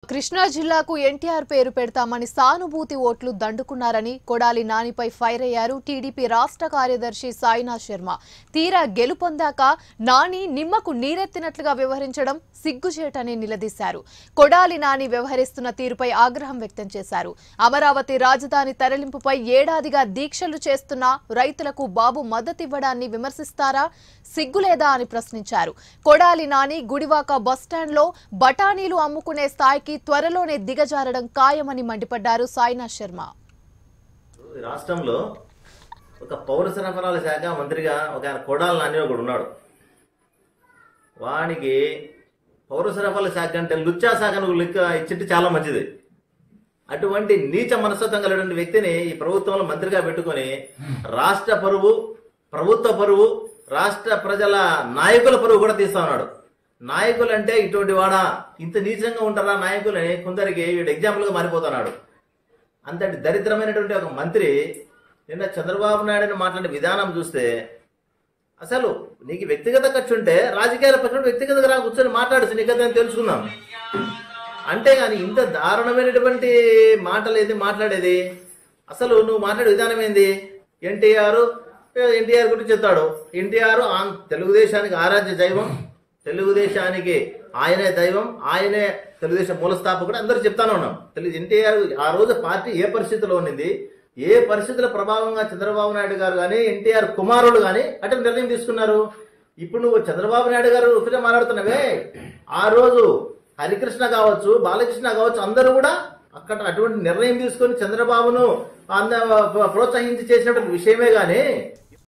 కృష్ణా జిల్లాకు ఎన్టీఆర్ పేరు పెడతామని సానుభూతి ఓట్లు దండుకున్నారని కొడాలి నానిపై ఫైర్ అయ్యారు టీడీపీ రాష్ట్ర కార్యదర్శి సాయినాథ్ శర్మ తీరా గెలుపొందాక నాని నిమ్మకు నీరెత్తినట్లుగా వ్యవహరించడం సిగ్గుచేటని నిలదీశారు కొడాలి నాని వ్యవహరిస్తున్న తీరుపై ఆగ్రహం వ్యక్తం చేశారు అమరావతి రాజధాని తరలింపుపై ఏడాదిగా దీక్షలు చేస్తున్న రైతులకు బాబు మద్దతివ్వడాన్ని విమర్శిస్తారా సిగ్గులేదా అని ప్రశ్నించారు కొడాలి నాని గుడివాక బస్టాండ్లో బఠానీలు అమ్ముకునే స్థాయికి త్వరలోనే దిగజారడం ఖాయమని మండిపడ్డారు సాయినాథ్ శర్మ ఈ రాష్ట్రంలో ఒక పౌర సరఫరాల శాఖ మంత్రిగా ఒక ఆయన కొడాల నాని ఒకడు ఉన్నాడు వానికి పౌర సరఫరాల శాఖ అంటే లుచ్చా శాఖను లెక్క ఇచ్చింటే చాలా మంచిది అటువంటి నీచ మనస్తత్వం కలిగిన వ్యక్తిని ఈ ప్రభుత్వంలో మంత్రిగా పెట్టుకొని రాష్ట్ర పరువు ప్రభుత్వ పరువు రాష్ట్ర ప్రజల నాయకుల పరువు కూడా తీస్తా ఉన్నాడు నాయకులు అంటే ఇటువంటి వాడా ఇంత నీచంగా ఉంటారా నాయకులని కొందరికి వీడు ఎగ్జాంపుల్ గా మారిపోతున్నాడు అంతటి దరిద్రమైనటువంటి ఒక మంత్రి నిన్న చంద్రబాబు నాయుడుని మాట్లాడే విధానం చూస్తే అసలు నీకు వ్యక్తిగత ఖర్చు ఉంటే రాజకీయాల పక్కన వ్యక్తిగతంగా రా కూర్చొని మాట్లాడచ్చు నీకు అని తెలుసుకుందాం అంతేగాని ఇంత దారుణమైనటువంటి మాటలు ఏది మాట్లాడేది అసలు నువ్వు మాట్లాడే విధానం ఏంది ఎన్టీఆర్ ఎన్టీఆర్ గురించి చెప్తాడు ఎన్టీఆర్ ఆన్- తెలుగుదేశానికి ఆరాధ్య దైవం తెలుగుదేశానికి ఆయనే దైవం ఆయనే తెలుగుదేశం మూలస్థాపకుడు అందరూ చెప్తానే ఉన్నాం తెలుగు ఎన్టీఆర్ ఆ రోజు పార్టీ ఏ పరిస్థితిలో ఉన్నింది ఏ పరిస్థితుల ప్రభావంగా చంద్రబాబు నాయుడు గారు కానీ ఎన్టీఆర్ కుమారుడు కానీ అటు నిర్ణయం తీసుకున్నారు ఇప్పుడు నువ్వు చంద్రబాబు నాయుడు గారు ఒకటే మాట్లాడుతున్నావే ఆ రోజు హరికృష్ణ కావచ్చు బాలకృష్ణ కావచ్చు అందరూ కూడా అక్కడ అటువంటి నిర్ణయం తీసుకొని చంద్రబాబును అంద ప్రోత్సహించి చేసినటువంటి విషయమే గాని